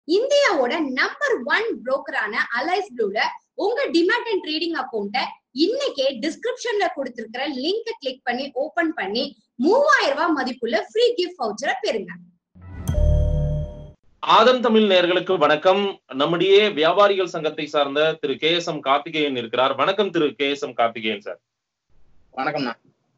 இந்தியாவோட number one புரோக்கரான Alice ப்ளூல உங்க டிமேட் அண்ட் ட்ரேடிங் அக்கௌண்ட்டை இன்னைக்கே டிஸ்கிரிப்ஷன்ல கொடுத்திருக்கிற லிங்கை கிளிக் பண்ணி ஓபன் பண்ணி மூவாயிரம் ரூபாய் மதிப்புள்ள ஃப்ரீ கிஃப்ட் வவுச்சரை பெறுங்க ஆதம் தமிழ் நேயர்களுக்கு வணக்கம் நம்முடைய வியாபாரிகள் சங்கத்தை சார்ந்த திரு கே எஸ் எம் கார்த்திகேயன் இருக்கிறார் வணக்கம் திரு K S M Karthikeyan sir வணக்கம்ண்ணா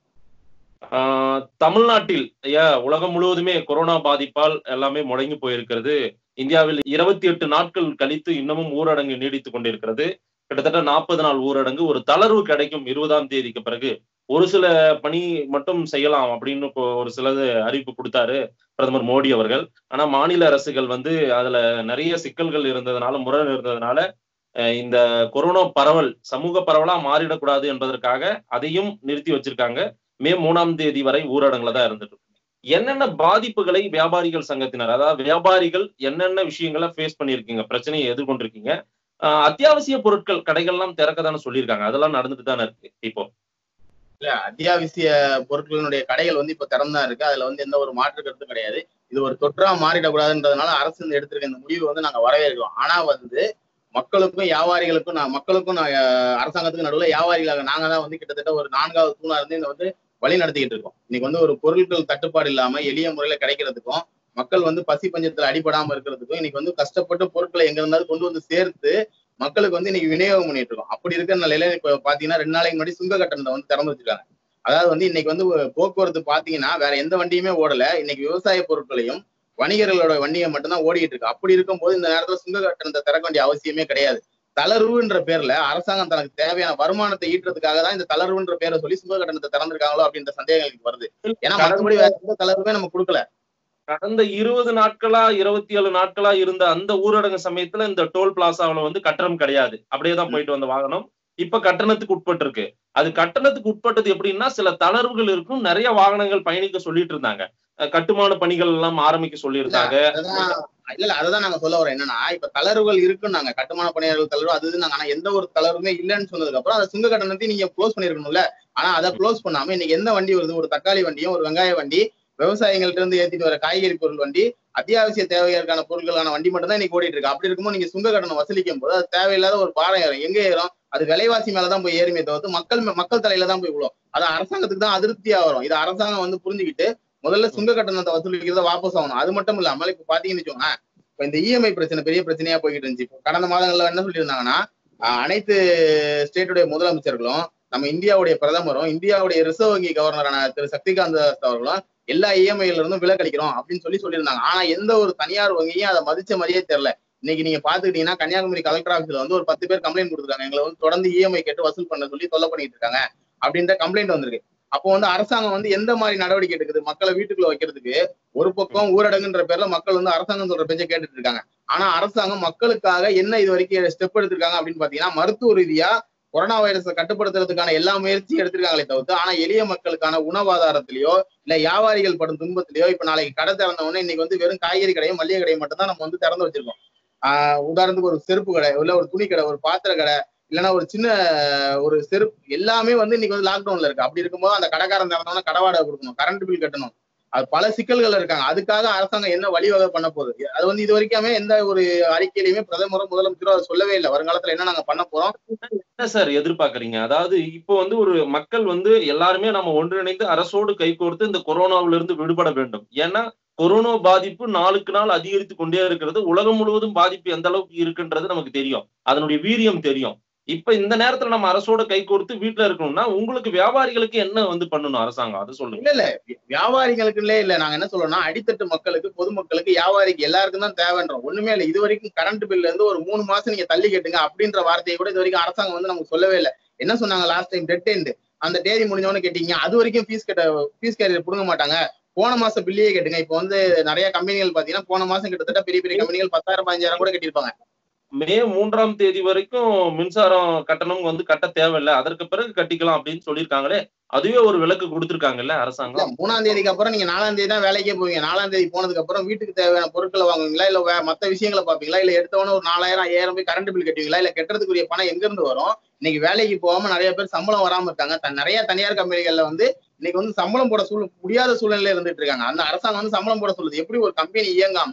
ஆஹ் தமிழ்நாட்டில் ஐயா உலகம் முழுவதுமே கொரோனா பாதிப்பால் எல்லாமே முடங்கி போயிருக்கிறது இந்தியாவில் இருபத்தி எட்டு நாட்கள் கழித்து இன்னமும் ஊரடங்கு நீடித்துக் கொண்டிருக்கிறது கிட்டத்தட்ட நாற்பது நாள் ஊரடங்கு ஒரு தளர்வு கிடைக்கும் இருபதாம் தேதிக்கு பிறகு ஒரு சில பணி மட்டும் செய்யலாம் அப்படின்னு இப்போ ஒரு சிலது அறிவிப்பு கொடுத்தாரு பிரதமர் மோடி அவர்கள் ஆனா மாநில அரசுகள் வந்து அதுல நிறைய சிக்கல்கள் இருந்ததுனால முரண் இருந்ததுனால அஹ் இந்த கொரோனா பரவல் சமூக பரவலா மாறிடக்கூடாது என்பதற்காக அதையும் நிறுத்தி வச்சிருக்காங்க மே மூணாம் தேதி வரை ஊரடங்குல தான் இருந்துட்டு இருக்கு. என்னென்ன பாதிப்புகளை வியாபாரிகள் சங்கத்தினர் அதாவது வியாபாரிகள் என்னென்ன விஷயங்களை ஃபேஸ் பண்ணிருக்கீங்க பிரச்சனையை எதிர்கொண்டிருக்கீங்க ஆஹ் அத்தியாவசிய பொருட்கள் கடைகள்லாம் திறக்க தானே சொல்லியிருக்காங்க அதெல்லாம் நடந்துட்டு தானே இருக்கு இப்போ இல்ல அத்தியாவசிய பொருட்களினுடைய கடைகள் வந்து இப்ப திறந்தா இருக்கு அதுல வந்து எந்த ஒரு மாற்று கருத்தும் கிடையாது இது ஒரு தொற்றா மாறிடக்கூடாதுன்றதுனால அரசு இந்த எடுத்திருக்க இந்த முடிவு வந்து நாங்க வரவேற்கிறோம் ஆனா வந்து மக்களுக்கும் வியாபாரிகளுக்கும் நான் மக்களுக்கும் நான் அஹ், அரசாங்கத்துக்கும் நடுவில் வியாபாரிகளாக நாங்க தான் வந்து கிட்டத்தட்ட ஒரு நான்காவது தூணா இருந்து இந்த வந்து வழி நடத்திக்கிட்டு இருக்கோம் இன்னைக்கு வந்து ஒரு பொருட்கள் தட்டுப்பாடு இல்லாம எளிய முறையில கிடைக்கிறதுக்கும் மக்கள் வந்து பசி பஞ்சத்துல அடிபடாம இருக்கிறதுக்கும் இன்னைக்கு வந்து கஷ்டப்பட்டு பொருட்களை எங்க இருந்தாலும் கொண்டு வந்து சேர்த்து மக்களுக்கு வந்து இன்னைக்கு விநியோகம் பண்ணிட்டு இருக்கோம் அப்படி இருக்கிற நிலையில இப்ப பாத்தீங்கன்னா ரெண்டு நாளைக்கு முன்னாடி சுங்க கட்டணத்தை வந்து திறந்து வச்சிருக்காங்க அதாவது வந்து இன்னைக்கு வந்து போக்குவரத்து பாத்தீங்கன்னா வேற எந்த வண்டியுமே ஓடல இன்னைக்கு விவசாய பொருட்களையும் வணிகர்களோட வண்டியை மட்டும்தான் ஓடிட்டு இருக்கு அப்படி இருக்கும்போது இந்த நேரத்துல சுங்க கட்டணத்தை திறக்க வேண்டிய அவசியமே கிடையாது தளர்வுன்ற பேர்ல அரசாங்கம் தனக்கு தேவையான வருமானத்தை ஈட்டுறதுக்காக தான் இந்த தளர்வுன்ற பேரை சொல்லி சுங்க கட்டணத்தை திறந்திருக்காங்களோ அப்படின்ற சந்தேகம் எனக்கு வருது ஏன்னா மற்றபடி வேற எந்த தளர்வுமே நம்ம கொடுக்கல கடந்த இருபது நாட்களா இருபத்தி ஏழு நாட்களா இருந்த அந்த ஊரடங்கு சமயத்துல இந்த டோல் பிளாசாவில வந்து கட்டணம் கிடையாது அப்படியே தான் போயிட்டு வந்த வாகனம் இப்ப கட்டணத்துக்கு உட்பட்டு இருக்கு அது கட்டணத்துக்கு உட்பட்டது எப்படின்னா சில தளர்வுகள் இருக்கும் நிறைய வாகனங்கள் பயணிக்க சொல்லிட்டு இருந்தாங்க அஹ் கட்டுமான பணிகள் எல்லாம் ஆரம்பிக்க சொல்லியிருந்தாங்க அதுதான் இல்ல இல்ல அதுதான் நாங்க சொல்ல வரோம் என்னன்னா இப்ப தளர்வுகள் இருக்குன்னாங்க கட்டுமான பணியாளர்கள் தளர்வு அது இதுன்னாங்க ஆனா எந்த ஒரு தளர்வுமே இல்லைன்னு சொன்னதுக்கு அப்புறம் அந்த சுங்க கட்டணத்தையும் நீங்க க்ளோஸ் பண்ணிருக்கணும்ல ஆனா அதை க்ளோஸ் பண்ணாம இன்னைக்கு எந்த வண்டி வருது ஒரு தக்காளி வண்டியும் ஒரு வெங்காய வண்டி விவசாயிகள்ட்ட இருந்து ஏத்திட்டு வர காய்கறி பொருள் வண்டி அத்தியாவசிய தேவைகளுக்கான பொருட்களான வண்டி மட்டும் தான் இன்னைக்கு ஓடிட்டு இருக்கு அப்படி இருக்கும்போது நீங்க சுங்க கட்டணம் வசூலிக்கும் போது அது தேவையில்லாத ஒரு பாரம் ஏறும் எங்க ஏறும் அது விலைவாசி மேலதான் போய் ஏறுமே தவிர்த்து மக்கள் மே- மக்கள் தலையில தான் போய் விழும் அது அரசாங்கத்துக்கு தான் அதிருப்தியா வரும் இது அரசாங்கம் வந்து புரிஞ்சுக்கிட்டு முதல்ல சுங்க கட்டணத்தை வசூலிக்கிறத வாபஸ் ஆகணும் அது மட்டும் இல்லாமல் இப்ப பாத்தீங்கன்னு வச்சுக்கோங்க இப்ப இந்த இஎம்ஐ பிரச்சனை பெரிய பிரச்சனையா போய்கிட்டு இருந்துச்சு இப்போ கடந்த மாதங்கள்ல என்ன சொல்லியிருந்தாங்கன்னா ஆஹ் அனைத்து ஸ்டேட்டுடைய முதலமைச்சர்களும் நம்ம இந்தியாவுடைய பிரதமரும் இந்தியாவுடைய ரிசர்வ் வங்கி கவர்னரான திரு சக்திகாந்த தாஸ் அவர்களும் எல்லா இஎம்ஐல இருந்தும் விலக்களிக்கிறோம் அப்படின்னு சொல்லி சொல்லியிருந்தாங்க ஆனா எந்த ஒரு தனியார் வங்கியும் அதை மதிச்ச மாதிரியே தெரியல இன்னைக்கு நீங்க பாத்துக்கிட்டீங்கன்னா கன்னியாகுமரி கலெக்டர் ஆஃபீஸ்ல வந்து ஒரு பத்து பேர் கம்ப்ளைண்ட் கொடுத்துருக்காங்க எங்களை வந்து தொடர்ந்து இஎம்ஐ கேட்டு வசூல் பண்ண சொல்லி தொல்லை பண்ணிட்டு இருக்காங்க அப்படின்ற கம்ப்ளைண்ட் வந்திருக்கு அப்போ வந்து அரசாங்கம் வந்து எந்த மாதிரி நடவடிக்கை எடுக்குது மக்களை வீட்டுக்குள்ள வைக்கிறதுக்கு ஒரு பக்கம் ஊரடங்குன்ற பேர்ல மக்கள் வந்து அரசாங்கம் சொல்ற பேச்சை கேட்டுட்டு இருக்காங்க ஆனா அரசாங்கம் மக்களுக்காக என்ன இது வரைக்கும் ஸ்டெப் எடுத்திருக்காங்க அப்படின்னு பாத்தீங்கன்னா மருத்துவ ரீதியா கொரோனா வைரஸை கட்டுப்படுத்துறதுக்கான எல்லா முயற்சியும் எடுத்திருக்காங்களே தவிர்த்து ஆனா எளிய மக்களுக்கான உணவாதாரத்திலயோ இல்ல வியாபாரிகள் படும் துன்பத்திலயோ இப்ப நாளைக்கு கடை திறந்த உடனே இன்னைக்கு வந்து வெறும் காய்கறி கடையும் மளிகை கடையும் மட்டும் தான் நம்ம வந்து திறந்து வச்சிருக்கோம் ஆஹ் உதாரணத்துக்கு ஒரு செருப்பு கடை இல்ல ஒரு துணி கடை ஒரு பாத்திர கடை இல்லைன்னா ஒரு சின்ன ஒரு செருப்பு எல்லாமே வந்து இன்னைக்கு வந்து லாக்டவுன்ல இருக்கு அப்படி இருக்கும்போது அந்த கடைக்காரன் திறந்தோம்னா கடை வாடகை கொடுக்கணும் கரண்ட் பில் கட்டணும் அது பல சிக்கல்கள் இருக்காங்க அதுக்காக அரசாங்கம் என்ன வழிவகை பண்ண போகுது அது வந்து இது வரைக்குமே எந்த ஒரு அறிக்கையிலுமே பிரதமரும் முதலமைச்சரும் அதை சொல்லவே இல்லை வருங்காலத்துல என்ன நாங்க பண்ண போறோம் என்ன சார் எதிர்பார்க்கறீங்க அதாவது இப்போ வந்து ஒரு மக்கள் வந்து எல்லாருமே நம்ம ஒன்றிணைந்து அரசோடு கைகோர்த்து இந்த கொரோனாவில இருந்து விடுபட வேண்டும் ஏன்னா கொரோனா பாதிப்பு நாளுக்கு நாள் அதிகரித்து கொண்டே இருக்கிறது உலகம் முழுவதும் பாதிப்பு எந்த அளவுக்கு இருக்குன்றது நமக்கு தெரியும் அதனுடைய வீரியம் தெரியும் இப்ப இந்த நேரத்துல நம்ம அரசோட கைகோர்த்து வீட்டுல இருக்கணும்னா உங்களுக்கு வியாபாரிகளுக்கு என்ன வந்து பண்ணணும் அரசாங்கம் அதை சொல்லுங்க இல்ல இல்ல வி- வியாபாரிகளுக்குள்ளே இல்ல நாங்க என்ன சொல்றோம்னா அடித்தட்டு மக்களுக்கு பொதுமக்களுக்கு வியாபாரிக்கு எல்லாருக்கும் தான் தேவைன்றோம் ஒண்ணுமே இல்ல இது வரைக்கும் கரண்ட் பில்ல இருந்து ஒரு மூணு மாசம் நீங்க தள்ளி கேட்டுங்க அப்படின்ற வார்த்தையை கூட இது வரைக்கும் அரசாங்கம் வந்து நமக்கு சொல்லவே இல்லை என்ன சொன்னாங்க லாஸ்ட் டைம் டெட் எண்ட் அந்த தேதி முடிஞ்சவொன்னு கேட்டீங்க அது வரைக்கும் ஃபீஸ் கட்ட ஃபீஸ் கேரியர் புடுங்க மாட்டாங்க போன மாசம் பில்லையே கேட்டுங்க இப்போ வந்து நிறைய கம்பெனிகள் பாத்தீங்கன்னா போன மாசம் கிட்டத்தட்ட பெரிய பெரிய கம்பெனிகள் பத்தாயிரம் பதினஞ்சாயிரம் கூட கட்டியிருப்பாங்க மே மூன்றாம் தேதி வரைக்கும் மின்சாரம் கட்டணம் வந்து கட்ட தேவையில்லை அதற்கு பிறகு கட்டிக்கலாம் அப்படின்னு சொல்லியிருக்காங்களே அதுவே ஒரு விலக்கு கொடுத்திருக்காங்கல்ல இல்ல அரசாங்கம் மூணாம் தேதிக்கு அப்புறம் நீங்க நாலாம் தேதி தான் வேலைக்கே போவீங்க நாலாம் தேதி போனதுக்கு அப்புறம் வீட்டுக்கு தேவையான பொருட்களை வாங்குவீங்களா இல்ல வே- மத்த விஷயங்களை பாப்பீங்களா இல்ல எடுத்தவொடனே ஒரு நாலாயிரம் ஐயாயிரம் போய் கரண்ட் பில் கட்டுவீங்களா இல்ல கட்டுறதுக்குரிய பணம் எங்க இருந்து வரும் இன்னைக்கு வேலைக்கு போகாம நிறைய பேர் சம்பளம் வராம இருக்காங்க த- நிறைய தனியார் கம்பெனிகள்ல வந்து இன்னைக்கு வந்து சம்பளம் போட சூழ் முடியாத சூழ்நிலையில இருந்துட்டு இருக்காங்க அந்த அரசாங்கம் வந்து சம்பளம் போட சொல்லுது எப்படி ஒரு கம்பெனி இயங்காம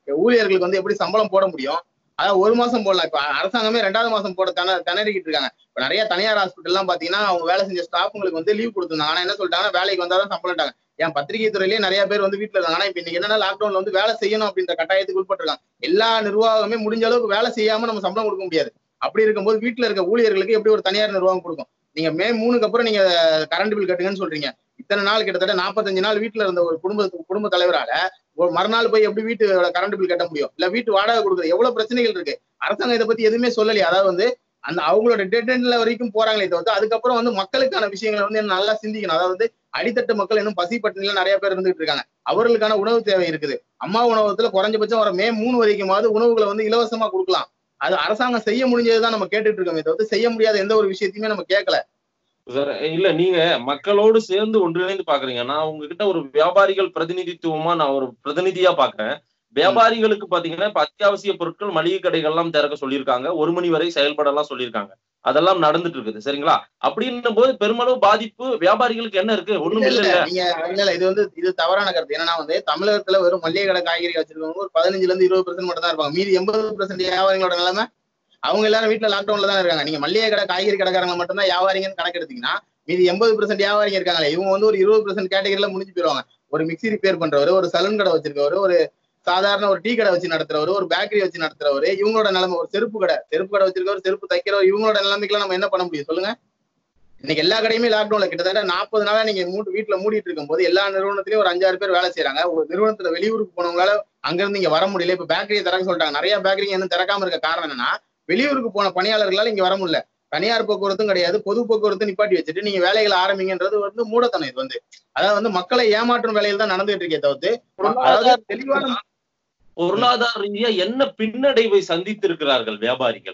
ஊழியர்களுக்கு வந்து எப்படி சம்பளம் போட முடியும் அதாவது ஒரு மாசம் போடலாம் இப்ப அரசாங்கமே ரெண்டாவது மாசம் போட திண திணறிக்கிட்டு இருக்காங்க இப்ப நிறைய தனியார் ஹாஸ்பிட்டல் எல்லாம் பாத்தீங்கன்னா அவங்க வேலை செஞ்ச ஸ்டாஃபுங்களுக்கு வந்து லீவ் கொடுத்துருந்தாங்க ஆனா என்ன சொல்லிட்டாங்கன்னா வேலைக்கு வந்தாதான் சம்பளம்ட்டாங்க ஏன் பத்திரிகை துறையிலேயே நிறைய பேர் வந்து வீட்டுல இருக்காங்க ஆனா இப்ப இன்னைக்கு என்னன்னா லாக்டவுன்ல வந்து வேலை செய்யணும் அப்படின்ற கட்டாயத்துக்கு உட்பட்டிருக்காங்க எல்லா நிர்வாகமே முடிஞ்ச அளவுக்கு வேலை செய்யாம நம்ம சம்பளம் கொடுக்க முடியாது அப்படி இருக்கும்போது வீட்டுல இருக்க ஊழியர்களுக்கு எப்படி ஒரு தனியார் நிர்வாகம் கொடுக்கும் நீங்க மே மூணுக்கு அப்புறம் நீங்க கரண்ட் பில் கட்டுங்கன்னு சொல்றீங்க இத்தனை நாள் கிட்டத்தட்ட நாற்பத்தஞ்சு நாள் வீட்டுல இருந்த ஒரு குடும்ப குடும்ப தலைவரால ஒரு மறுநாள் போய் எப்படி வீட்டு கரண்ட் பில் கட்ட முடியும் இல்ல வீட்டு வாடகை கொடுக்குறது எவ்வளவு பிரச்சனைகள் இருக்கு அரசாங்கம் இதை பத்தி எதுவுமே சொல்லலையே அதாவது வந்து அந்த அவங்களோட டெட்ல வரைக்கும் போறாங்களே தவிர்த்து அதுக்கப்புறம் வந்து மக்களுக்கான விஷயங்களை வந்து நல்லா சிந்திக்கணும் அதாவது வந்து அடித்தட்டு மக்கள் இன்னும் பசி பட்டினில நிறைய பேர் இருந்துட்டு இருக்காங்க அவர்களுக்கான உணவு தேவை இருக்குது அம்மா உணவகத்துல குறைஞ்சபட்சம் வர மே மூணு வரைக்குமாவது உணவுகளை வந்து இலவசமா கொடுக்கலாம் அது அரசாங்கம் செய்ய முடிஞ்சதுதான் நம்ம கேட்டுட்டு இருக்கோமே தவிர்த்து செய்ய முடியாத எந்த ஒரு விஷயத்தையுமே நம்ம கேட்கல சார் இல்ல நீங்க மக்களோடு சேர்ந்து ஒன்றிணைந்து பாக்குறீங்க நான் உங்ககிட்ட ஒரு வியாபாரிகள் பிரதிநிதித்துவமா நான் ஒரு பிரதிநிதியா பாக்குறேன் வியாபாரிகளுக்கு பாத்தீங்கன்னா இப்ப அத்தியாவசிய பொருட்கள் மளிகை கடைகள் எல்லாம் திறக்க சொல்லியிருக்காங்க ஒரு மணி வரை செயல்படலாம் சொல்லியிருக்காங்க அதெல்லாம் நடந்துட்டு இருக்குது சரிங்களா அப்படின்னும் போது பெருமளவு பாதிப்பு வியாபாரிகளுக்கு என்ன இருக்கு ஒண்ணும் இல்ல இல்ல நீங்க இல்ல இல்ல இது வந்து இது தவறான கருத்து ஏன்னா வந்து தமிழகத்துல வெறும் மல்லிகை கடை காய்கறி வச்சிருக்கவங்க ஒரு பதினஞ்சுல இருந்து இருபது பெர்சென்ட் மட்டும் தான் இருப்பாங்க மீதி எண்பது பெர்சென்ட் வியாபாரிகளோட நிலைமை அவங்க எல்லாரும் வீட்டுல லாக்டவுன்ல தான் இருக்காங்க நீங்க மல்லிகை கடை காய்கறி கடைக்காரங்க மட்டும் தான் வியாபாரிங்கன்னு கணக்கு எடுத்தீங்கன்னா மீதி எண்பது பெர்சென்ட் வியாபாரிங்க இருக்காங்களே இவங்க வந்து ஒரு இருபது பெர்சென்ட் கேட்டகரியில முடிஞ்சு போயிருவாங்க ஒரு மிக்சி ரிப்பேர் பண்றவர் ஒரு சலூன் கடை வச்சிருக்கவர் ஒரு சாதாரண ஒரு டீ கடை வச்சு நடத்துறவர் ஒரு பேக்கரி வச்சு நடத்துறவர் இவங்களோட நிலைமை ஒரு செருப்பு கடை செருப்பு கடை வச்சிருக்கவர் செருப்பு தைக்கிறவர் இவங்களோட நிலைமைக்கெல்லாம் நம்ம என்ன பண்ண முடியும் சொல்லுங்க இன்னைக்கு எல்லா கடையுமே லாக்டவுன்ல கிட்டத்தட்ட நாற்பது நாளா நீங்க மூட்டு வீட்டுல மூடிட்டு இருக்கும்போது எல்லா நிறுவனத்திலயும் ஒரு அஞ்சாறு பேர் வேலை செய்யறாங்க ஒரு நிறுவனத்துல வெளியூருக்கு போனவங்களால அங்க இருந்து இங்க வர முடியல இப்ப பேக்கரியை திறக்க சொல்லிட்டாங்க நிறைய பேக்கரிங்க இன்னும் திறக்காம இருக்க காரணம் என்னன்னா வெளியூருக்கு போன பணியாளர்களால இங்க வர முடியல தனியார் போக்குவரத்தும் கிடையாது பொது போக்குவரத்து நிப்பாட்டி வச்சுட்டு நீங்க வேலைகளை ஆரம்பிங்கன்றது வந்து மூடத்தனம் இது வந்து அதாவது வந்து மக்களை ஏமாற்றும் வேலையில் தான் நடந்துட்டு இருக்கே தவிர்த்து அதாவது தெளிவான பொருளாதார ரீதியா என்ன பின்னடைவை சந்தித்திருக்கிறார்கள் வியாபாரிகள்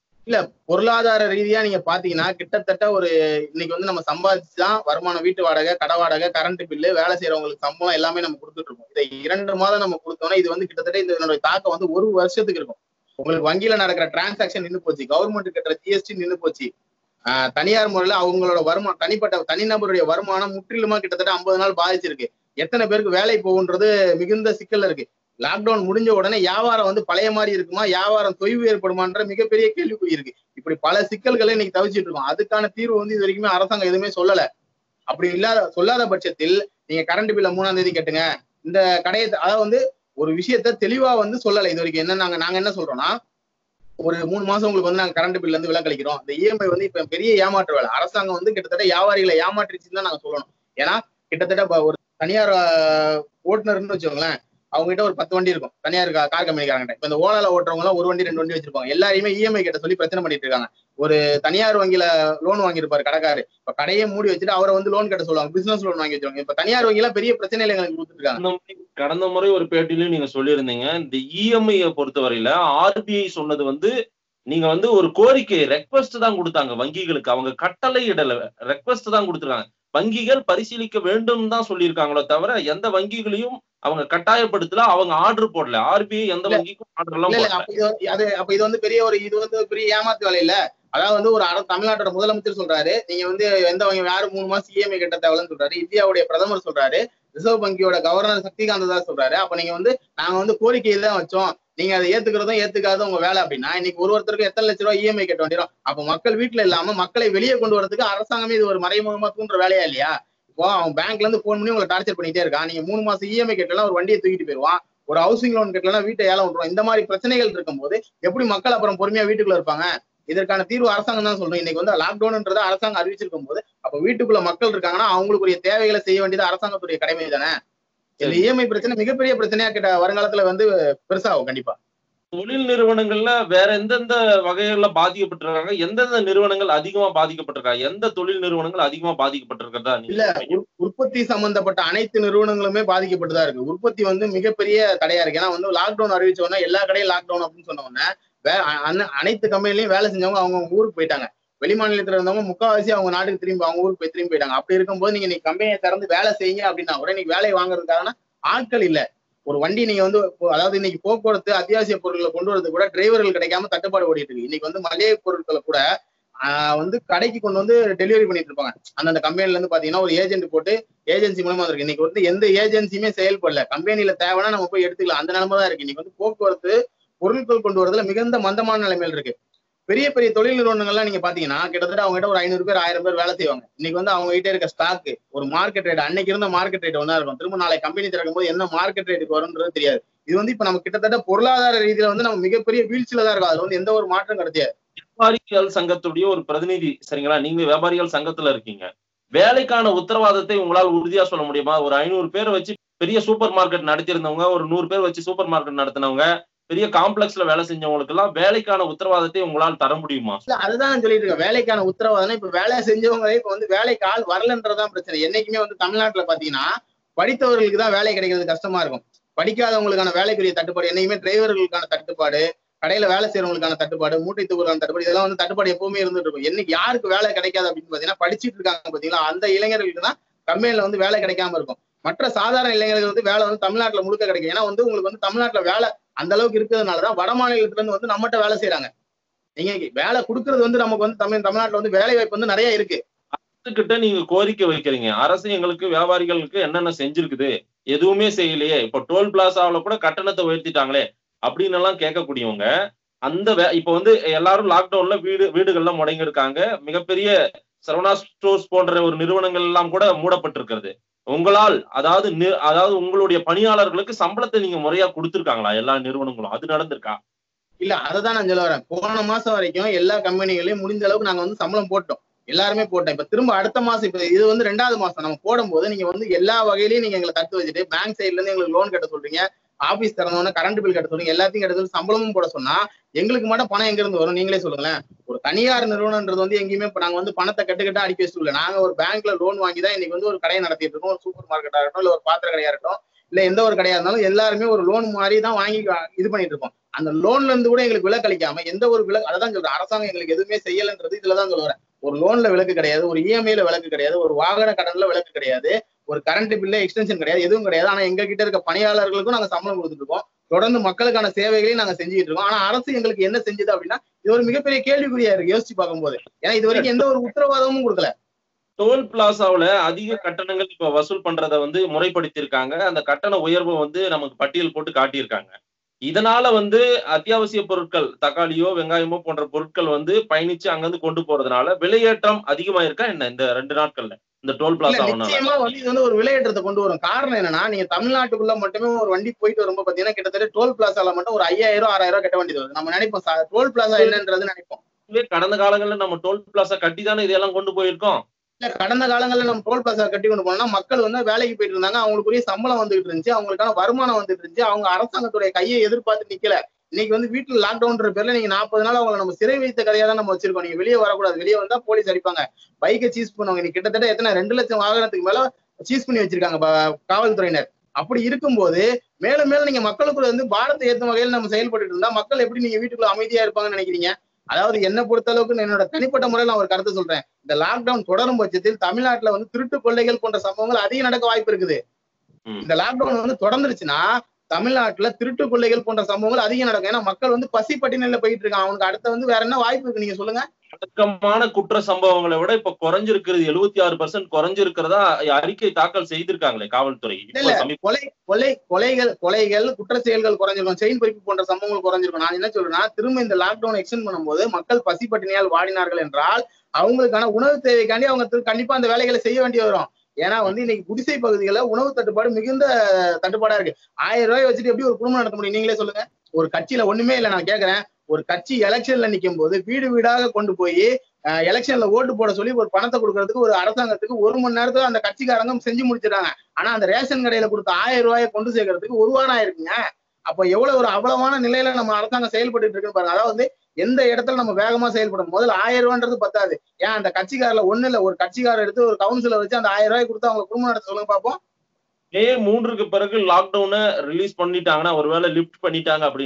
பொருளாதார ரீதியா நீங்க பாத்தீங்கன்னா கிட்டத்தட்ட ஒரு இன்னைக்கு வந்து நம்ம சம்பாதிச்சுதான் வருமானம் வீட்டு வாடகை கடை வாடகை கரண்ட் பில்லு வேலை செய்யறவங்களுக்கு சம்பளம் எல்லாமே நம்ம கொடுத்துட்டு இருக்கோம் இதை இரண்டு மாதம் நம்ம கொடுத்தோம்னா இது வந்து கிட்டத்தட்ட இதனுடைய தாக்கம் வந்து ஒரு வருஷத்துக்கு இருக்கும் உங்களுக்கு வங்கியில நடக்கிற டிரான்சாக்ஷன் நின்று போச்சு கவர்மெண்ட் கட்டுற ஜிஎஸ்டி நின்று போச்சு ஆஹ் தனியார் முறையில அவங்களோட வருமானம் தனிப்பட்ட தனிநபருடைய வருமானம் முற்றிலுமா கிட்டத்தட்ட ஐம்பது நாள் பாதிச்சிருக்கு எத்தனை பேருக்கு வேலை போகுன்றது மிகுந்த சிக்கல்ல இருக்கு லாக்டவுன் முடிஞ்ச உடனே வியாபாரம் வந்து பழைய மாதிரி இருக்குமா வியாபாரம் தொய்வு ஏற்படுமான்ற மிகப்பெரிய கேள்விக்குறி இருக்கு இப்படி பல சிக்கல்களை இன்னைக்கு தவிச்சிட்டு இருக்கோம் அதுக்கான தீர்வு வந்து இது வரைக்குமே அரசாங்கம் எதுவுமே சொல்லல அப்படி இல்லாத சொல்லாத பட்சத்தில் நீங்க கரண்ட் பில்ல மூணாம் தேதி கட்டுங்க இந்த கடையை அதாவது வந்து ஒரு விஷயத்த தெளிவா வந்து சொல்லலை இது வரைக்கும் என்ன நாங்க நாங்க என்ன சொல்றோம்னா ஒரு மூணு மாசம் உங்களுக்கு வந்து நாங்க கரண்ட் பில்ல இருந்து விலக்களிக்கிறோம் இந்த இஎம்ஐ வந்து இப்ப பெரிய ஏமாற்று வேலை அரசாங்கம் வந்து கிட்டத்தட்ட வியாபாரிகளை ஏமாற்றிச்சுன்னு தான் நாங்க சொல்லணும் ஏன்னா கிட்டத்தட்ட இப்ப ஒரு தனியார் ஆஹ், ஓட்டுநர்னு வச்சுக்கோங்களேன் அவங்க கிட்ட ஒரு பத்து வண்டி இருக்கும் தனியார் கா- கார் கம்பெனிக்காரங்க இப்ப இந்த ஓலால ஓட்டுறவங்க எல்லாம் ஒரு வண்டி ரெண்டு வண்டி வச்சிருப்பாங்க எல்லாரையுமே இஎம்ஐ கிட்ட சொல்லி பிரச்சனை பண்ணிட்டு இருக்காங்க ஒரு தனியார் வங்கியில லோன் வாங்கியிருப்பாரு கடைக்காரு இப்ப கடையே மூடி வச்சுட்டு அவரை வந்து லோன் கட்ட சொல்லுவாங்க பிசினஸ் லோன் வாங்கி வச்சிருவாங்க இப்ப தனியார் வங்கியில பெரிய பிரச்சனையில எங்களுக்கு கொடுத்துட்டு இருக்காங்க கடந்த முறை- கடந்த முறை ஒரு பேட்டிலையும் நீங்க சொல்லியிருந்தீங்க இந்த இஎம்ஐ பொறுத்தவரையில ஆர்பிஐ சொன்னது வந்து நீங்க வந்து ஒரு கோரிக்கை ரெக்வஸ்ட் தான் கொடுத்தாங்க வங்கிகளுக்கு அவங்க கட்டளை இடல ரெக்வஸ்ட் தான் கொடுத்துருக்காங்க வங்கிகள் பரிசீலிக்க வேண்டும் தான் சொல்லியிருக்காங்களோ தவிர எந்த வங்கிகளையும் அவங்க கட்டாயப்படுத்தல அவங்க ஆர்டர் போடல ஆர்பிஐ எந்த இல்ல. வங்கிக்கும் ஆர்டர் எல்லாம் இல்ல இல்ல போடல அப்ப இது வந்து- அது அப்ப இது வந்து பெரிய ஒரு இது வந்து ஒரு பெரிய ஏமாத்து வேலை இல்ல அதாவது வந்து ஒரு அர- தமிழ்நாட்டோட முதலமைச்சர் சொல்றாரு நீங்க வந்து எந்த வங்கி யாரும் மூணு மாசம் இஎம்ஐ கட்ட தேவைன்னு சொல்றாரு இந்தியாவுடைய பிரதமர் சொல்றாரு ரிசர்வ் வங்கியோட கவர்னர் சக்திகாந்த தாஸ் சொல்றாரு அப்ப நீங்க வந்து நாங்க வந்து கோரிக்கையை தான் வச்சோம் நீங்க அதை ஏத்துக்கிறதும் ஏத்துக்காதும் உங்க வேலை அப்படின்னா இன்னைக்கு ஒரு ஒருத்தருக்கு எத்தனை லட்ச ரூபாய் இஎம்ஐ கட்ட வேண்டியரும் அப்ப மக்கள் வீட்டுல இல்லாம மக்களை வெளியே கொண்டு வரதுக்கு அரசாங்கமே இது ஒரு மறைமுகமா தூண்டுற வேலையா இல்லையா இப்போ அவன் பேங்க்ல இருந்து போன் பண்ணி உங்களை டார்ச்சர் பண்ணிட்டே இருக்கான் நீங்க மூணு மாசம் இஎம்ஐ கட்டலாம் ஒரு வண்டியை தூக்கிட்டு போயிருவான் ஒரு ஹவுசிங் லோன் கட்டலன்னா வீட்டை ஏலம் விட்டுருவோம் இந்த மாதிரி பிரச்சனைகள் இருக்கும்போது எப்படி மக்கள் அப்புறம் பொறுமையா வீட்டுக்குள்ள இருப்பாங்க இதற்கான தீர்வு அரசாங்கம் தான் சொல்றோம் இன்னைக்கு வந்து லாக்டவுன்ன்றத அரசாங்கம் அறிவிச்சிருக்கும் போது அப்ப வீட்டுக்குள்ள மக்கள் இருக்காங்கன்னா அவங்களுக்குரிய தேவைகளை செய்ய வேண்டியது அரசாங்கத்துடைய கடமை தானே இந்த சரி. இஎம்ஐ பிரச்சனை மிகப்பெரிய பிரச்சனையா கிட்ட வருங்காலத்துல வந்து பெருசாகும் கண்டிப்பா தொழில் நிறுவனங்கள்ல வேற எந்தெந்த வகைகள்ல பாதிக்கப்பட்டிருக்காங்க எந்தெந்த நிறுவனங்கள் அதிகமா பாதிக்கப்பட்டிருக்காங்க எந்த தொழில் நிறுவனங்கள் அதிகமா பாதிக்கப்பட்டிருக்கிறதா நீங்க இல்ல, சொல்றீங்க? உற்பத்தி சம்பந்தப்பட்ட அனைத்து நிறுவனங்களுமே பாதிக்கப்பட்டுதான் இருக்கு உற்பத்தி வந்து மிகப்பெரிய தடையா இருக்கு ஏன்னா வந்து லாக்டவுன் அறிவிச்ச உடனே எல்லா கடையும் லாக்டவுன் அப்படின்னு சொன்ன உடனே வே- அ- அன- அனைத்து கம்பெனிலையும் வேலை செஞ்சவங்க அவங்க அவங்க ஊருக்கு போயிட்டாங்க வெளி மாநிலத்துல இருந்தவங்க முக்காவாசி அவங்க நாட்டுக்கு திரும்பி அவங்க ஊருக்கு போய் திரும்பி போயிட்டாங்க அப்படி இருக்கும்போது நீங்க இன்னைக்கு கம்பெனியை திறந்து வேலை செய்யுங்க அப்படின்னா கூட இன்னைக்கு வேலையை வாங்குறதுக்கான ஆட்கள் இல்ல ஒரு வண்டி நீங்க வந்து இப்போ- அதாவது இன்னைக்கு போக்குவரத்து அத்தியாவசிய பொருட்களை கொண்டு வரது கூட டிரைவர்கள் கிடைக்காம தட்டுப்பாடு ஓடிட்டு இருக்கு இன்னைக்கு வந்து மளிகை பொருட்களை கூட ஆஹ் வந்து கடைக்கு கொண்டு வந்து டெலிவரி பண்ணிட்டு இருப்பாங்க அந்தந்த கம்பெனில இருந்து பாத்தீங்கன்னா ஒரு ஏஜென்ட் போட்டு ஏஜென்சி மூலமா இருக்கு இன்னைக்கு வந்து எந்த ஏஜென்சியுமே செயல்படல கம்பெனில தேவைன்னா நம்ம போய் எடுத்துக்கலாம் அந்த நிலைமை தான் இருக்கு இன்னைக்கு வந்து போக்குவரத்து பொருட்கள் கொண்டு வரதுல மிகுந்த மந்தமான நிலைமையில் இருக்கு பெரிய பெரிய தொழில் நிறுவனங்கள்லாம் நீங்க பாத்தீங்கன்னா கிட்டத்தட்ட அவங்க கிட்ட ஒரு ஐநூறு பேர் ஆயிரம் பேர் வேலை செய்வாங்க இன்னைக்கு வந்து அவங்க கிட்ட இருக்க ஸ்டாக் ஒரு மார்க்கெட் ரேட் அன்னைக்கு இருந்த மார்க்கெட் ரேட் ஒன்றா இருக்கும் திரும்ப நாளை கம்பெனி திறக்கும் போது என்ன மார்க்கெட் ரேட்டுக்கு வரும்ன்றது தெரியாது இது வந்து இப்ப நம்ம கிட்டத்தட்ட பொருளாதார ரீதியில வந்து நம்ம மிகப்பெரிய வீழ்ச்சியில தான் இருக்கும் அதுல வந்து எந்த ஒரு மாற்றம் கிடையாது வியாபாரிகள் சங்கத்துடைய ஒரு பிரதிநிதி சரிங்களா நீங்க வியாபாரிகள் சங்கத்துல இருக்கீங்க வேலைக்கான உத்தரவாதத்தை உங்களால் உறுதியா சொல்ல முடியுமா ஒரு ஐநூறு பேர் வச்சு பெரிய சூப்பர் மார்க்கெட் நடத்தியிருந்தவங்க ஒரு நூறு பேர் வச்சு சூப்பர் மார்க்கெட் நடத்தினவங்க பெரிய காம்ப்ளெக்ஸ்ல வேலை செஞ்சவங்களுக்கு எல்லாம் வேலைக்கான உத்தரவாதத்தை உங்களால் தர முடியுமா இல்ல அதுதான் நான் சொல்லிட்டு இருக்கேன் வேலைக்கான உத்தரவாதம் இப்ப வேலை செஞ்சவங்களே இப்ப வந்து வேலைக்கு ஆள் வரலன்றதான் பிரச்சனை என்னைக்குமே வந்து தமிழ்நாட்டுல பாத்தீங்கன்னா படித்தவர்களுக்கு தான் வேலை கிடைக்கிறது கஷ்டமா இருக்கும் படிக்காதவங்களுக்கான வேலைக்குரிய தட்டுப்பாடு என்னைக்குமே டிரைவர்களுக்கான தட்டுப்பாடு கடையில வேலை செய்யறவங்களுக்கான தட்டுப்பாடு மூட்டை தூக்குறதுக்கான தட்டுப்பாடு இதெல்லாம் வந்து தட்டுப்பாடு எப்பவுமே இருந்துட்டு இருக்கும் என்னைக்கு யாருக்கு வேலை கிடைக்காது அப்படின்னு பாத்தீங்கன்னா படிச்சிட்டு இருக்காங்க பாத்தீங்களா அந்த இளைஞர்களுக்கு தான் கம்பெனில வந்து வேலை கிடைக்காம இருக்கும் மற்ற சாதாரண இளைஞர்களுக்கு வந்து வேலை வந்து தமிழ்நாட்டுல முழுக்க கிடைக்கும் ஏன்னா வந்து உங்களுக்கு வந்து தமிழ்நாட்டுல வேலை அந்த அளவுக்கு இருக்கிறதுனாலதான் வட மாநிலத்துல இருந்து வந்து நம்மகிட்ட வேலை செய்யறாங்க நீங்க வேலை கொடுக்கறது வந்து நமக்கு வந்து தமிழ் தமிழ்நாட்டுல வந்து வேலை வாய்ப்பு வந்து நிறைய இருக்கு கிட்ட நீங்க கோரிக்கை வைக்கிறீங்க அரசு எங்களுக்கு வியாபாரிகளுக்கு என்னென்ன செஞ்சிருக்குது எதுவுமே செய்யலையே இப்ப டோல் பிளாசாவில கூட கட்டணத்தை உயர்த்திட்டாங்களே அப்படின்னு எல்லாம் கேட்கக்கூடியவங்க அந்த வே- இப்ப வந்து எல்லாரும் லாக்டவுன்ல வீடு வீடுகள்ல முடங்கி இருக்காங்க மிகப்பெரிய சரவணா ஸ்டோர்ஸ் போன்ற ஒரு நிறுவனங்கள் எல்லாம் கூட மூடப்பட்டிருக்கிறது உங்களால் அதாவது நி- அதாவது உங்களுடைய பணியாளர்களுக்கு சம்பளத்தை நீங்க முறையா கொடுத்திருக்காங்களா எல்லா நிறுவனங்களும் அது நடந்திருக்கா இல்ல அததான் நான் சொல்ல வரேன் போன மாசம் வரைக்கும் எல்லா கம்பெனிகளையும் முடிஞ்ச அளவுக்கு நாங்க வந்து சம்பளம் போட்டோம் எல்லாருமே போட்டோம் இப்ப திரும்ப அடுத்த மாசம் இப்ப இது வந்து ரெண்டாவது மாசம் நம்ம போடும்போது நீங்க வந்து எல்லா வகையிலயும் நீங்க எங்களை தட்டு வச்சுட்டு பேங்க் சைட்ல இருந்து எங்களுக்கு லோன் கட்ட சொல்றீங்க ஆபீஸ் திறந்தோன்னு கரண்ட் பில் கட்ட சொல்றீங்க எல்லாத்தையும் கட்ட சொல்லி சம்பளமும் போட சொன்னா எங்களுக்கு மட்டும் பணம் எங்க இருந்து வரும் நீங்களே சொல்லுங்களேன் ஒரு தனியார் நிறுவனம்ன்றது வந்து எங்கேயுமே இப்ப நாங்க வந்து பணத்தை கட்டுக்கிட்டு அடிக்க வச்சுட்டு நாங்க ஒரு பேங்க்ல லோன் வாங்கி தான் இன்னைக்கு வந்து ஒரு கடையை நடத்திட்டு இருக்கோம் ஒரு சூப்பர் மார்க்கெட்டா இருக்கட்டும் இல்ல ஒரு பாத்திர கடையா இருக்கட்டும் இல்ல எந்த ஒரு கடையா இருந்தாலும் எல்லாருமே ஒரு லோன் மாதிரி தான் வாங்கி இது பண்ணிட்டு இருக்கோம் அந்த லோன்ல இருந்து கூட எங்களுக்கு விலக்கு அளிக்காம எந்த ஒரு விலக்கு அதான் சொல்றேன் அரசாங்கம் எங்களுக்கு எதுவுமே செய்யலன்றது இதுலதான் சொல்ல வரேன் ஒரு லோன்ல விலக்கு கிடையாது ஒரு இஎம்ஐல விலக்கு கிடையாது ஒரு வாகன கடன்ல விலக்கு கிடையாது ஒரு கரண்ட் பில்ல எக்ஸ்டென்ஷன் கிடையாது எதுவும் கிடையாது ஆனா எங்க கிட்ட இருக்க பணியாளர்களுக்கும் நாங்க சம்பளம் கொடுத்துட்டு இருக்கோம் தொடர்ந்து மக்களுக்கான சேவைகளையும் நாங்க செஞ்சுட்டு இருக்கோம் ஆனா அரசு எங்களுக்கு என்ன செஞ்சது அப்படின்னா இது ஒரு மிகப்பெரிய கேள்விக்குறியா இருக்கு யோசிச்சு பார்க்கும்போது ஏன்னா இது வரைக்கும் எந்த ஒரு உத்தரவாதமும் கொடுக்கல டோல் பிளாசாவுல அதிக கட்டணங்கள் இப்ப வசூல் பண்றத வந்து முறைப்படுத்தியிருக்காங்க அந்த கட்டண உயர்வை வந்து நமக்கு பட்டியல் போட்டு காட்டியிருக்காங்க இதனால வந்து அத்தியாவசிய பொருட்கள் தக்காளியோ வெங்காயமோ போன்ற பொருட்கள் வந்து பயணிச்சு அங்கிருந்து கொண்டு போறதுனால விலையேற்றம் அதிகமா இருக்கா என்ன இந்த ரெண்டு நாட்கள்ல இந்த டோல் இல்ல பிளாசா நிச்சயமா வந்து இது வந்து ஒரு விலையேற்றத்தை கொண்டு வரும் காரணம் என்னன்னா நீங்க தமிழ்நாட்டுக்குள்ள மட்டுமே ஒரு வண்டி போயிட்டு வரும்போது பாத்தீங்கன்னா கிட்டத்தட்ட டோல் பிளாசால மட்டும் ஒரு ஐயாயிரம் ஆறாயிரம் ரூபாய் கட்ட வேண்டியது வருது நம்ம நினைப்போம் டோல் பிளாசா என்னன்றது நினைப்போம் கடந்த காலங்கள்ல நம்ம டோல் பிளாசா கட்டி தானே இதெல்லாம் கொண்டு போயிருக்கோம் இல்ல கடந்த காலங்கள்ல நம்ம டோல் பிளாசா கட்டி கொண்டு போனோம்னா மக்கள் வந்து வேலைக்கு போயிட்டு இருந்தாங்க அவங்களுக்குரிய சம்பளம் வந்துகிட்டு இருந்துச்சு அவங்களுக்கான வருமானம் வந்துட்டு இருந்துச்சு அவங்க அரசாங்கத்துடைய கையை எதிர்பார்த்து நிக்கல இன்னைக்கு வந்து வீட்டுல லாக்டவுன்ற பேர்ல நீங்க நாற்பது நாள் அவங்களை நம்ம சிறை வைத்த கதையா தான் நம்ம வச்சிருக்கோம் நீங்க வெளியே வரக்கூடாது வெளியே வந்தா போலீஸ் அடிப்பாங்க பைக்கை சீஸ் பண்ணுவாங்க இன்னைக்கு கிட்டத்தட்ட எத்தனை ரெண்டு லட்சம் வாகனத்துக்கு மேல சீஸ் பண்ணி வச்சிருக்காங்க ப- காவல்துறையினர் அப்படி இருக்கும்போது மேலும் மேலும் நீங்க மக்களுக்குள்ள வந்து பாரத்தை ஏத்தும் வகையில் நம்ம செயல்பட்டு இருந்தா மக்கள் எப்படி நீங்க வீட்டுக்குள்ள அமைதியா இருப்பாங்கன்னு நினைக்கிறீங்க அதாவது என்ன பொறுத்த அளவுக்கு என்னோட தனிப்பட்ட முறையில் நான் ஒரு கருத்து சொல்றேன் இந்த லாக்டவுன் தொடரும் பட்சத்தில் தமிழ்நாட்டுல வந்து திருட்டு கொள்ளைகள் போன்ற சம்பவங்கள் அதிகம் நடக்க வாய்ப்பு இருக்குது ம். இந்த லாக்டவுன் வந்து தொடர்ந்துருச்சுன்னா தமிழ்நாட்டுல திருட்டு கொள்ளைகள் போன்ற சம்பவங்கள் அதிகம் நடக்கும் ஏன்னா மக்கள் வந்து பசி பட்டினில போயிட்டு இருக்காங்க அவனுக்கு அடுத்த வந்து வேற என்ன வாய்ப்பு இருக்கு நீங்க சொல்லுங்க அடக்கமான குற்ற சம்பவங்களை விட இப்ப குறைஞ்சிருக்கிறது எழுபத்தி ஆறு பர்சன்ட் குறைஞ்சிருக்கிறதா அறிக்கை தாக்கல் செய்திருக்காங்களே காவல்துறை இப்ப இல்ல. சமீப கொலை கொலை கொலைகள் கொலைகள் குற்ற செயல்கள் குறைஞ்சிருக்கும் செயின் பறிப்பு போன்ற சம்பவங்கள் குறைஞ்சிருக்கும் நான் என்ன சொல்றேன்னா திரும்ப இந்த லாக்டவுன் எக்ஸ்டெண்ட் பண்ணும்போது மக்கள் பசி பட்டினியால் வாடினார்கள் என்றால் அவங்களுக்கான உணவு தேவைக்காண்டி அவங்க திரு- கண்டிப்பா அந்த வேலைகளை செய்ய வேண்டி வரும் ஏன்னா வந்து இன்னைக்கு குடிசை பகுதிகளில் உணவு தட்டுப்பாடு மிகுந்த தட்டுப்பாடா இருக்கு ஆயிரம் ரூபாய் வச்சுட்டு எப்படி ஒரு குடும்பம் நடத்த முடியும் நீங்களே சொல்லுங்க ஒரு கட்சியில ஒண்ணுமே இல்லை நான் கேக்குறேன் ஒரு கட்சி எலெக்ஷன்ல நிக்கும் போது வீடு வீடாக கொண்டு போய் எலெக்ஷன்ல ஓட்டு போட சொல்லி ஒரு பணத்தை கொடுக்கறதுக்கு ஒரு அரசாங்கத்துக்கு ஒரு மணி நேரத்துல அந்த கட்சிக்காரங்க செஞ்சு முடிச்சிடுறாங்க ஆனா அந்த ரேஷன் கடையில கொடுத்த ஆயிரம் ரூபாயை கொண்டு சேர்க்கறதுக்கு ஒரு வாரம் ஆயிருக்குங்க அப்ப எவ்வளவு ஒரு அவலமான நிலையில நம்ம அரசாங்கம் செயல்பட்டு இருக்குன்னு பாருங்க அதாவது வந்து எந்த இடத்துல நம்ம வேகமா செயல்படும் முதல்ல ஆயிரம் ரூபான்றது பத்தாது ஏன் அந்த கட்சிக்காரல ஒண்ணு இல்ல ஒரு கட்சிக்காரர் எடுத்து ஒரு கவுன்சிலர் வச்சு அந்த ஆயிரம் ரூபாய் கொடுத்து அவங்க குடும்பம் நடத்த சொல்லுங்க பாப்போம் மே மூன்றுக்கு பிறகு லாக்டவுனை ரிலீஸ் பண்ணிட்டாங்கன்னா ஒருவேளை லிஃப்ட் பண்ணிட்டாங்க அப்படின்னா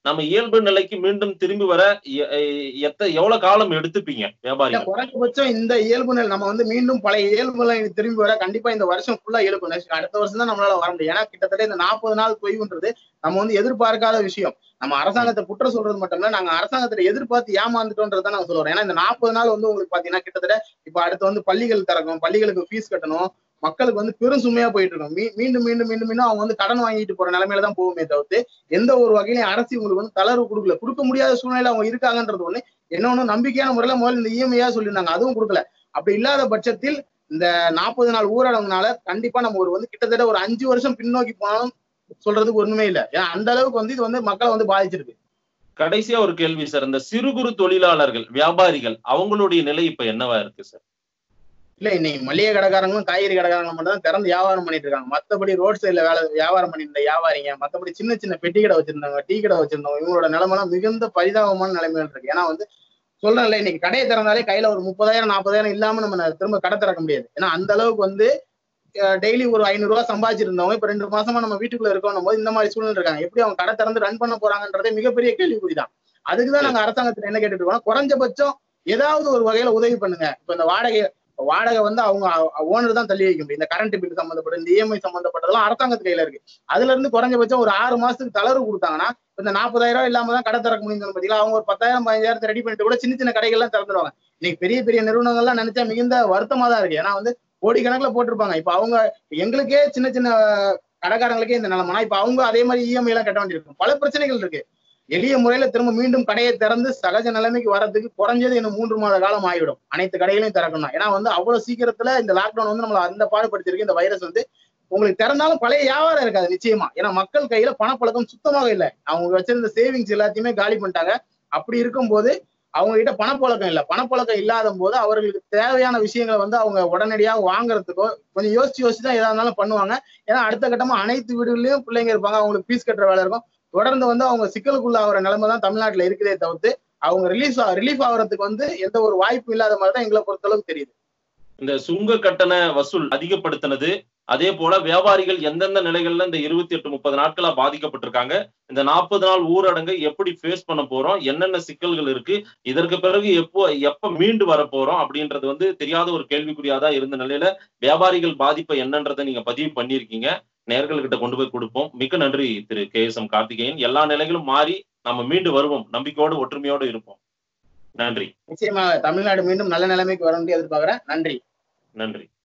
நம்ம இயல்பு நிலைக்கு மீண்டும் திரும்பி வர எ- எ- எத்த எவ்வளவு காலம் எடுத்துப்பீங்க இல்ல, வியாபாரிகள் குறைஞ்சபட்சம் இந்த இயல்பு நிலை நம்ம வந்து மீண்டும் பழைய இயல்பு நிலை திரும்பி வர கண்டிப்பா இந்த வருஷம் ஃபுல்லா இயல்பு நிலை. அடுத்த வருஷம் தான் நம்மளால வர முடியும் ஏன்னா கிட்டத்தட்ட இந்த நாற்பது நாள் தொய்வுன்றது நம்ம வந்து எதிர்பார்க்காத விஷயம் நம்ம அரசாங்கத்தை குற்றம் சொல்றது மட்டும் இல்ல நாங்க அரசாங்கத்தை எதிர்பார்த்து ஏமாந்துட்டோன்றதை நாங்க சொல்லுவோம் ஏன்னா இந்த நாற்பது நாள் வந்து உங்களுக்கு பாத்தீங்கன்னா கிட்டத்தட்ட இப்ப அடுத்து வந்து பள்ளிகள் திறக்கும் பள்ளிகளுக்கு ஃபீஸ் கட்டணும் மக்களுக்கு வந்து பெரும் சுமையா போயிட்டு இருக்கும் மீ- மீண்டும் மீண்டும் மீண்டும் மீண்டும் அவங்க வந்து கடன் வாங்கிட்டு போற நிலைமையில தான் போகுமே தவிர்த்து எந்த ஒரு வகையிலும் அரசு உங்களுக்கு வந்து தளர்வு கொடுக்கல கொடுக்க முடியாத சூழ்நிலை அவங்க இருக்காங்கன்றது ஒண்ணு இன்னொன்னு நம்பிக்கையான முறையில முதல்ல இந்த இஎம்ஐயா சொல்லியிருந்தாங்க அதுவும் கொடுக்கல அப்படி இல்லாத பட்சத்தில் இந்த நாற்பது நாள் ஊரடங்குனால கண்டிப்பா நம்ம ஒரு வந்து கிட்டத்தட்ட ஒரு அஞ்சு வருஷம் பின்னோக்கி போனாலும் சொல்றதுக்கு ஒண்ணுமே இல்ல ஏன்னா அந்த அளவுக்கு வந்து இது வந்து மக்களை வந்து பாதிச்சிருக்கு கடைசியா ஒரு கேள்வி சார் இந்த சிறு குறு தொழிலாளர்கள் வியாபாரிகள் அவங்களுடைய நிலை இப்ப என்னவா இருக்கு சார் இல்ல இன்னைக்கு மளிகை கடைக்காரங்களும் காய்கறி கடைக்காரங்களும் மட்டும் தான் திறந்து வியாபாரம் பண்ணிட்டு இருக்காங்க மத்தபடி ரோட் சைடுல வேலை வியாபாரம் பண்ணிட்டு இருந்த வியாபாரிங்க மத்தபடி சின்ன சின்ன பெட்டி கடை வச்சிருந்தவங்க டீ கடை வச்சிருந்தவங்க இவங்களோட நிலைமைலாம் மிகுந்த பரிதாபமான நிலைமையில இருக்கு ஏன்னா வந்து சொல்றேன்ல இன்னைக்கு கடையை திறந்தாலே கையில ஒரு முப்பதாயிரம் நாற்பதாயிரம் இல்லாம நம்ம ந- திரும்ப கடை திறக்க முடியாது ஏன்னா அந்த அளவுக்கு வந்து டெய்லி ஒரு ஐநூறு ரூபாய் சம்பாதிச்சிருந்தவங்க இப்ப ரெண்டு மாசமா நம்ம வீட்டுக்குள்ள இருக்கோம் போது இந்த மாதிரி சூழ்நிலை இருக்காங்க எப்படி அவங்க கடை திறந்து ரன் பண்ண போறாங்கன்றதே மிகப்பெரிய கேள்விக்குறிதான் அதுக்குதான் நாங்க அரசாங்கத்துல என்ன கேட்டுட்டு இருக்கோம் குறைஞ்சபட்சம் ஏதாவது ஒரு வகையில உதவி பண்ணுங்க இப்ப இந்த வாடகை வாடகை வந்து அவங்க ஓனர் தான் தள்ளி வைக்க முடியும் இந்த கரண்ட் பில் சம்பந்தப்பட்ட இந்த இஎம்ஐ சம்பந்தப்பட்டதெல்லாம் அரசாங்கத்து கையில இருக்கு அதுல இருந்து குறைஞ்சபட்சம் ஒரு ஆறு மாசத்துக்கு தளர்வு கொடுத்தாங்கன்னா இப்ப இந்த நாற்பதாயிரம் ரூபாய் இல்லாம தான் கடை திறக்க முடியும் பாத்தீங்களா அவங்க ஒரு பத்தாயிரம் பதினஞ்சாயிரத்தை ரெடி பண்ணிட்டு கூட சின்ன சின்ன கடைகள்லாம் திறந்துருவாங்க இன்னைக்கு பெரிய பெரிய நிறுவனங்கள்லாம் நினைச்சா மிகுந்த வருத்தமா தான் இருக்கு ஏன்னா வந்து கோடிக்கணக்குல போட்டிருப்பாங்க இப்ப அவங்க எங்களுக்கே சின்ன சின்ன கடைக்காரங்களுக்கே இந்த நிலைமைனா இப்ப அவங்க அதே மாதிரி இஎம்ஐ எல்லாம் கட்ட வேண்டியிருக்கும் பல பிரச்சனைகள் இருக்கு எளிய முறையில திரும்ப மீண்டும் கடையை திறந்து சகஜ நிலைமைக்கு வரதுக்கு குறைஞ்சது இன்னும் மூன்று மாத காலம் ஆகிடும் அனைத்து கடைகளையும் திறக்கணும் ஏன்னா வந்து அவ்வளவு சீக்கிரத்துல இந்த லாக்டவுன் வந்து நம்மள அந்த பாடுபடுத்திருக்கு இந்த வைரஸ் வந்து உங்களுக்கு திறந்தாலும் பழைய வியாபாரம் இருக்காது நிச்சயமா ஏன்னா மக்கள் கையில பணப்பழக்கம் சுத்தமாக இல்லை அவங்க வச்சிருந்த சேவிங்ஸ் எல்லாத்தையுமே காலி பண்ணிட்டாங்க அப்படி இருக்கும்போது அவங்க கிட்ட பணப்பழக்கம் இல்லை பணப்பழக்கம் இல்லாத போது அவர்களுக்கு தேவையான விஷயங்களை வந்து அவங்க உடனடியாக வாங்குறதுக்கோ கொஞ்சம் யோசிச்சு யோசிச்சு தான் எதா இருந்தாலும் பண்ணுவாங்க ஏன்னா அடுத்த கட்டமா அனைத்து வீடுகளிலும் பிள்ளைங்க இருப்பாங்க அவங்களுக்கு ஃபீஸ் கட்டுற வேலை இருக்கும் தொடர்ந்து வந்து அவங்க சிக்கலுக்குள்ள ஆகிற நிலைமை தான் தமிழ்நாட்டுல இருக்குதே தவிர்த்து அவங்க ரிலீஸ் ரிலீஃப் ஆகுறதுக்கு வந்து எந்த ஒரு வாய்ப்பு இல்லாத மாதிரி தான் எங்களை பொறுத்தளவுக்கு தெரியுது இந்த சுங்க கட்டண வசூல் அதிகப்படுத்தினது அதே போல வியாபாரிகள் எந்தெந்த நிலைகள்ல இந்த இருபத்தி எட்டு முப்பது நாட்களா பாதிக்கப்பட்டிருக்காங்க இந்த நாற்பது நாள் ஊரடங்கை எப்படி ஃபேஸ் பண்ண போறோம் என்னென்ன சிக்கல்கள் இருக்கு இதற்கு பிறகு எப்போ எப்ப மீண்டு வர போறோம் அப்படின்றது வந்து தெரியாத ஒரு கேள்விக்குறியாதான் இருந்த நிலையில வியாபாரிகள் பாதிப்பை என்னன்றதை நீங்க பதிவு பண்ணியிருக்கீங்க நேர்கள்கிட்ட கொண்டு போய் கொடுப்போம் மிக்க நன்றி திரு கே எஸ் எம் கார்த்திகேயன் எல்லா நிலைகளும் மாறி நம்ம மீண்டு வருவோம் நம்பிக்கையோடு ஒற்றுமையோடு இருப்போம் நன்றி நிச்சயமாக தமிழ்நாடு மீண்டும் நல்ல நிலைமைக்கு வரணும்னு எதிர்பார்க்கிறேன் நன்றி நன்றி